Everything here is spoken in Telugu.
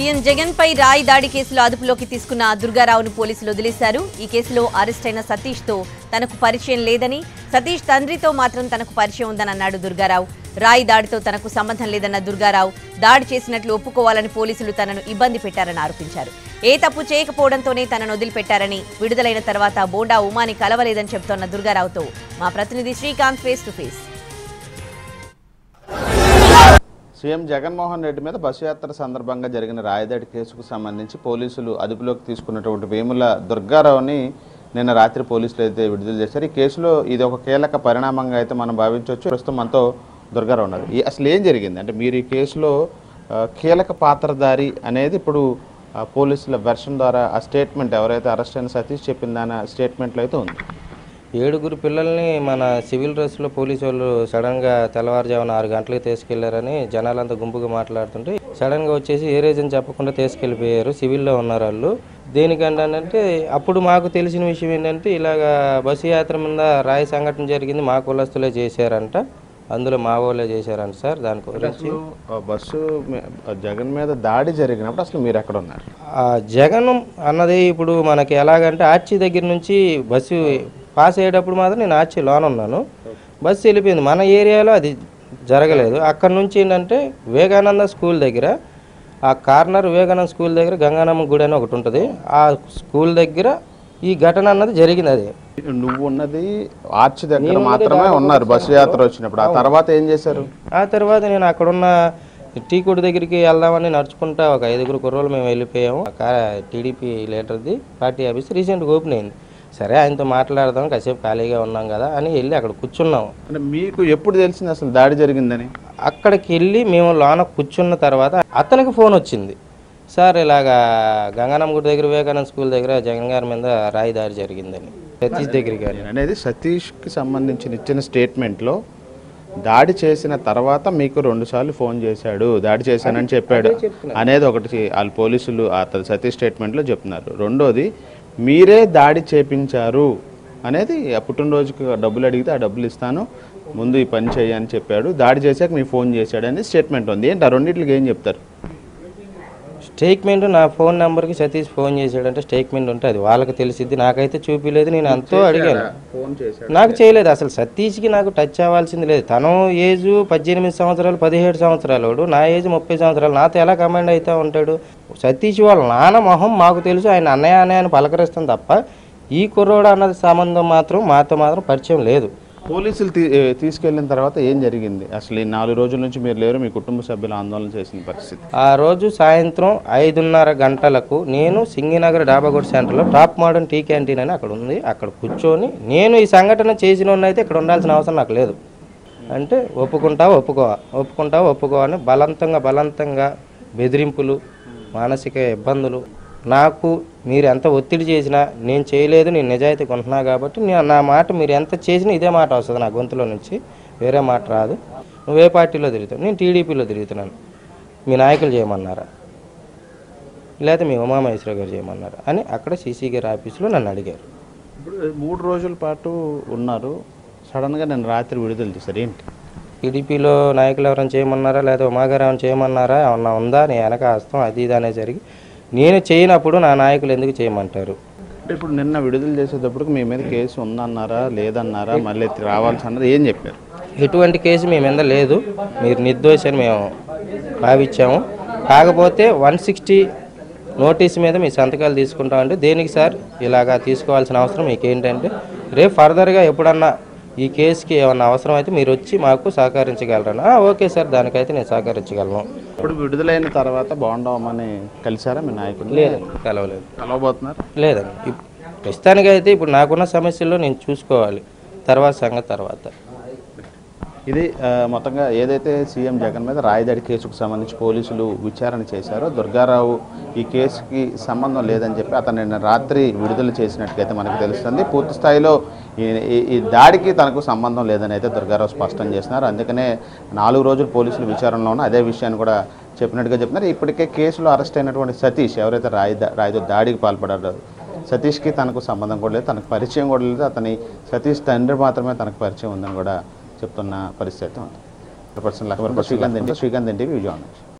సీఎం జగన్ పై రాయి దాడి కేసులో అదుపులోకి తీసుకున్న దుర్గారావును పోలీసులు వదిలేశారు ఈ కేసులో అరెస్ట్ అయిన సతీష్ తో తనకు పరిచయం లేదని సతీష్ తండ్రితో మాత్రం తనకు పరిచయం ఉందని అన్నాడు దుర్గారావు రాయి దాడితో తనకు సంబంధం లేదన్న దుర్గారావు దాడి చేసినట్లు ఒప్పుకోవాలని పోలీసులు తనను ఇబ్బంది పెట్టారని ఆరోపించారు ఏ తప్పు చేయకపోవడంతోనే తనను వదిలిపెట్టారని విడుదలైన తర్వాత బోండా ఉమాని కలవలేదని చెబుతోన్న దుర్గారావుతో మా ప్రతినిధి Srikanth face to face CM Jaganmohan Reddy మీద బస్సు యాత్ర సందర్భంగా జరిగిన రాయదాడి కేసుకు సంబంధించి పోలీసులు అదుపులోకి తీసుకున్నటువంటి వేముల దుర్గారావుని నిన్న రాత్రి పోలీసులు అయితే విడుదల చేశారు ఈ కేసులో ఇది ఒక కీలక పరిణామంగా అయితే మనం భావించవచ్చు ప్రస్తుతం మనతో దుర్గారావు ఉన్నారు ఈ అసలు ఏం జరిగింది అంటే మీరు ఈ కేసులో ఆ, కీలక పాత్రధారి అనేది ఇప్పుడు ఆ, పోలీసుల వెర్షన్ ద్వారా ఆ స్టేట్మెంట్ ఎవరైతే అరెస్ట్ అయిన సతీష్ చెప్పిన దాని స్టేట్మెంట్లో అయితే ఉంది ఏడుగురు పిల్లల్ని మన సివిల్ డ్రెస్లో పోలీసు వాళ్ళు సడన్గా తెల్లవారుజామున ఆరు గంటలకు తీసుకెళ్లారని జనాలంతా గుంపుగా మాట్లాడుతుంటే సడన్గా వచ్చేసి ఏ రీజన్ చెప్పకుండా తీసుకెళ్ళిపోయారు సివిల్లో ఉన్నారు వాళ్ళు దేనికంటే అప్పుడు మాకు తెలిసిన విషయం ఏంటంటే ఇలాగా బస్సు యాత్ర మీద రాయి సంఘటన జరిగింది మా కులస్తులే చేశారంట అందులో మా వాళ్ళే చేశారంట సార్ దాని గురించి అసలు ఆ బస్సు మీ- ఆ జగన్ మీద దాడి జరిగినప్పుడు అసలు మీరు ఎక్కడ ఉన్నారు ఆ జగన్ అన్నది ఇప్పుడు మనకి ఎలాగంటే ఆర్చి దగ్గర నుంచి బస్సు పాస్ అయ్యేటప్పుడు మాత్రం నేను ఆర్చి లోన ఉన్నాను బస్సు వెళ్ళిపోయింది మన ఏరియాలో అది జరగలేదు అక్కడ నుంచి ఏంటంటే వివేకానంద స్కూల్ దగ్గర ఆ కార్నర్ వివేకానంద స్కూల్ దగ్గర గంగానమ్మ గుడి అని ఒకటి ఉంటుంది ఆ స్కూల్ దగ్గర ఈ ఘటన అన్నది జరిగింది అది నువ్వు ఉన్నది ఆర్చ్ దగ్గర మాత్రమే ఉన్నారు బస్సు యాత్ర వచ్చినప్పుడు ఆ తర్వాత ఏం చేశారు ఆ తర్వాత నేను అక్కడున్న టీ కొట్టు దగ్గరికి వెళ్దామని నడుచుకుంటా ఒక ఐదుగురు కుర్రోళ్ళు మేము వెళ్ళిపోయాము టీడీపీ లీడర్ది పార్టీ ఆఫీస్ రీసెంట్గా ఓపెన్ అయింది సరే ఆయనతో మాట్లాడదాం కాసేపు ఖాళీగా ఉన్నాం కదా అని వెళ్ళి అక్కడ కూర్చున్నాం అంటే మీకు ఎప్పుడు తెలిసింది అసలు దాడి జరిగిందని అక్కడికి వెళ్ళి మేము లోన కూర్చున్న తర్వాత అతనికి ఫోన్ వచ్చింది సార్ ఇలాగా గంగానమ్మ గుడి దగ్గర వివేకానంద స్కూల్ దగ్గర జగన్ గారి మీద రాయి దాడి జరిగిందని సతీష్ దగ్గరికి కానీ నేను అనేది సతీష్కి సంబంధించిన ఇచ్చిన స్టేట్మెంట్లో దాడి చేసిన తర్వాత మీకు రెండు సార్లు ఫోన్ చేశాడు దాడి చేశానని చెప్పాడు అనేది ఒకటి వాళ్ళు పోలీసులు అతను సతీష్ స్టేట్మెంట్లో చెప్తున్నారు రెండోది మీరే దాడి చేపించారు అనేది ఆ పుట్టినరోజుకి డబ్బులు అడిగితే ఆ డబ్బులు ఇస్తాను ముందు ఈ పని చేయని చెప్పాడు దాడి చేశాక మీ ఫోన్ చేశాడు అనేది స్టేట్మెంట్ ఉంది ఏంటి ఆ రెండింటికి ఏం చెప్తారు స్టేట్మెంట్ నా ఫోన్ నెంబర్కి సతీష్ ఫోన్ చేశాడంటే స్టేట్మెంట్ ఉంటే అది వాళ్ళకి తెలిసిద్ది నాకైతే చూపిలేదు నేను ఎంతో అడిగాను ఫోన్ చేశాడు నాకు చేయలేదు అసలు సతీష్కి నాకు టచ్ అవ్వాల్సింది లేదు తను ఏజ్ పద్దెనిమిది సంవత్సరాలు పదిహేడు సంవత్సరాలు వాడు నా ఏజ్ ముప్పై సంవత్సరాలు నాతో ఎలా కమాండ్ అవుతూ ఉంటాడు సతీష్ వాళ్ళ నాన్న మొహం మాకు తెలుసు ఆయన అన్నయ్య అన్నయ్య అని పలకరిస్తాం తప్ప ఈ కుర్రోడు అన్నది సంబంధం మాత్రం మాతో మాత్రం పరిచయం లేదు పోలీసులు తీ- ఏ, తీసుకెళ్లిన తర్వాత ఏం జరిగింది అసలు ఈ నాలుగు రోజుల నుంచి మీరు లేరు మీ కుటుంబ సభ్యులు ఆందోళన చేసిన పరిస్థితి ఆ రోజు సాయంత్రం ఐదున్నర గంటలకు నేను సింగినగర్ డాబాగూడ సెంటర్లో టాప్ మోడర్న్ టీ క్యాంటీన్ అని అక్కడ ఉంది అక్కడ కూర్చొని నేను ఈ సంఘటన చేసిన అయితే ఇక్కడ ఉండాల్సిన అవసరం నాకు లేదు అంటే ఒప్పుకుంటా ఒప్పుకో ఒప్పుకుంటా ఒప్పుకో అని బలవంతంగా బలవంతంగా బెదిరింపులు మానసిక ఇబ్బందులు నాకు మీరు ఎంత ఒత్తిడి చేసినా నేను చేయలేదు నేను నిజాయితీ కొంటున్నా కాబట్టి నేను నా మాట మీరు ఎంత చేసినా ఇదే మాట వస్తుంది నా గొంతులో నుంచి వేరే మాట రాదు నువ్వే పార్టీలో తిరుగుతావు నేను టీడీపీలో తిరుగుతున్నాను మీ నాయకులు చేయమన్నారా లేదా మీ ఉమామహేశ్వర గారు చేయమన్నారా అని అక్కడ సీసీ గారి ఆఫీసులో నన్ను అడిగారు ఇప్పుడు మూడు రోజుల పాటు ఉన్నారు సడన్గా నేను రాత్రి విడుదల చేశారు ఏంటి టీడీపీలో నాయకులు ఎవరైనా చేయమన్నారా లేదా ఉమాగారు ఏమైనా చేయమన్నారా ఏమన్నా ఉందా నేను వెనక హస్తం అది ఇది అనేది జరిగి నేను చేయనప్పుడు నా నాయకులు ఎందుకు చేయమంటారు అంటే ఇప్పుడు నిన్న విడుదల చేసేటప్పుడు మీ మీద కేసు ఉందన్నారా లేదన్నారా మళ్ళీ రావాల్సి అన్నది ఏం చెప్పారు ఎటువంటి కేసు మీ మీద లేదు మీరు నిర్దోషి అని మేము భావించాము కాకపోతే వన్ సిక్స్టీ నోటీస్ మీద మీ సంతకాలు తీసుకుంటామంటే దేనికి సార్ ఇలాగా తీసుకోవాల్సిన అవసరం మీకు ఏంటంటే రేపు ఫర్దర్గా ఎప్పుడన్నా ఈ కేసుకి ఏమన్నా అవసరం అయితే మీరు వచ్చి మాకు సహకరించగలరని "ఆ, ఓకే సార్ దానికైతే నేను సహకరించగలను ఇప్పుడు విడుదలైన తర్వాత బాగుండవమని కలిసారా మీ నాయకులు లేదండి కలవలేదు కలవబోతున్నారు లేదండి ఇప్- ప్రస్తుతానికైతే ఇప్పుడు నాకున్న సమస్యల్లో నేను చూసుకోవాలి తర్వాత సంగతి తర్వాత ఇది ఆ, మొత్తంగా ఏదైతే సీఎం జగన్ మీద రాయదాడి కేసుకు సంబంధించి పోలీసులు విచారణ చేశారో దుర్గారావు ఈ కేసుకి సంబంధం లేదని చెప్పి అతను నిన్న రాత్రి విడుదల చేసినట్టుగైతే మనకు తెలుస్తుంది పూర్తి స్థాయిలో ఈ- ఈ- ఈ దాడికి తనకు సంబంధం లేదని అయితే దుర్గారావు స్పష్టం చేస్తున్నారు అందుకనే నాలుగు రోజులు పోలీసులు విచారణలో ఉన్న అదే విషయాన్ని కూడా చెప్పినట్టుగా చెప్తున్నారు ఇప్పటికే కేసులో అరెస్ట్ అయినటువంటి సతీష్ ఎవరైతే రాయి రాయితో దాడికి పాల్పడారో సతీష్కి తనకు సంబంధం కూడా లేదు తనకు పరిచయం కూడా లేదు అతని సతీష్ తండ్రి మాత్రమే తనకు పరిచయం ఉందని కూడా చెప్తున్న పరిస్థితి ఉంది పర్సన్ శ్రీకాంత్ శ్రీకాంత్ ఎన్టీవీ విజయవాడ నుంచి